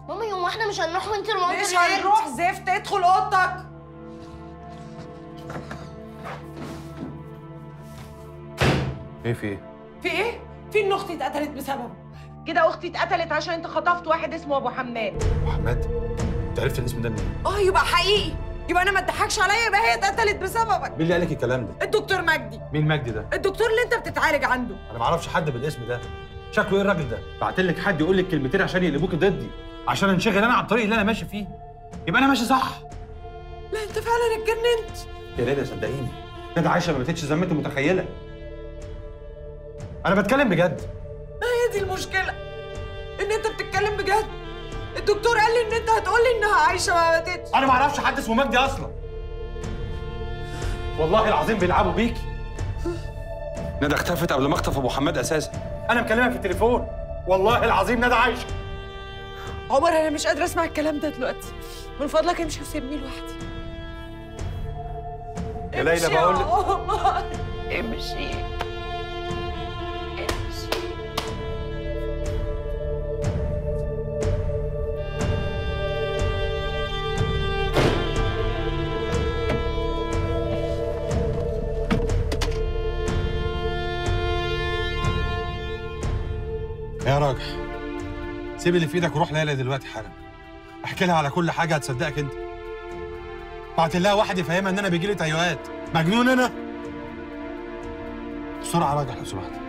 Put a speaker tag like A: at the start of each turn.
A: ماما يوم احنا مش هنروح وانت المنظر
B: مش
A: هناك.
B: هنروح زفت ادخل اوضتك
C: ايه في ايه؟
B: في ايه؟ في ان اختي اتقتلت بسببه كده اختي اتقتلت عشان انت خطفت واحد اسمه ابو حماد
C: محمد انت عرفت الاسم ده منين؟
B: اه يبقى حقيقي يبقى انا ما اتضحكش عليا يبقى هي اتقتلت بسببك
C: مين اللي قال لك الكلام ده؟
B: الدكتور مجدي
C: مين مجدي ده؟
B: الدكتور اللي انت بتتعالج عنده
C: انا ما اعرفش حد بالاسم ده شكله ايه الراجل ده؟ بعت لك حد يقول لك كلمتين عشان يقلبوك ضدي عشان انشغل انا على الطريق اللي انا ماشي فيه يبقى انا ماشي صح
B: لا انت فعلا اتجننت
C: يا ليلى صدقيني كده عايشه ما بقتش زي ما انت متخيله انا بتكلم بجد
B: ما هي دي المشكله ان انت بتتكلم بجد الدكتور قال لي ان انت هتقول لي انها عايشه ما ماتتش
C: انا ما اعرفش حد اسمه مجدي اصلا والله العظيم بيلعبوا بيكي ندى اختفت قبل ما اخطف ابو حماد اساسا انا مكلمها في التليفون والله العظيم ندى عايشه
B: عمر انا مش قادره اسمع الكلام ده دلوقتي من فضلك امشي وسيبني لوحدي
C: يا ليلى
B: امشي
C: بقول لك
B: عمر. امشي امشي
C: يا راجل سيب اللي في ايدك وروح ليلى دلوقتي حالا احكي لها على كل حاجه هتصدقك انت بعت لها واحد يفهمها ان انا بيجي لي تهيؤات مجنون انا بسرعه راجع لو سمحت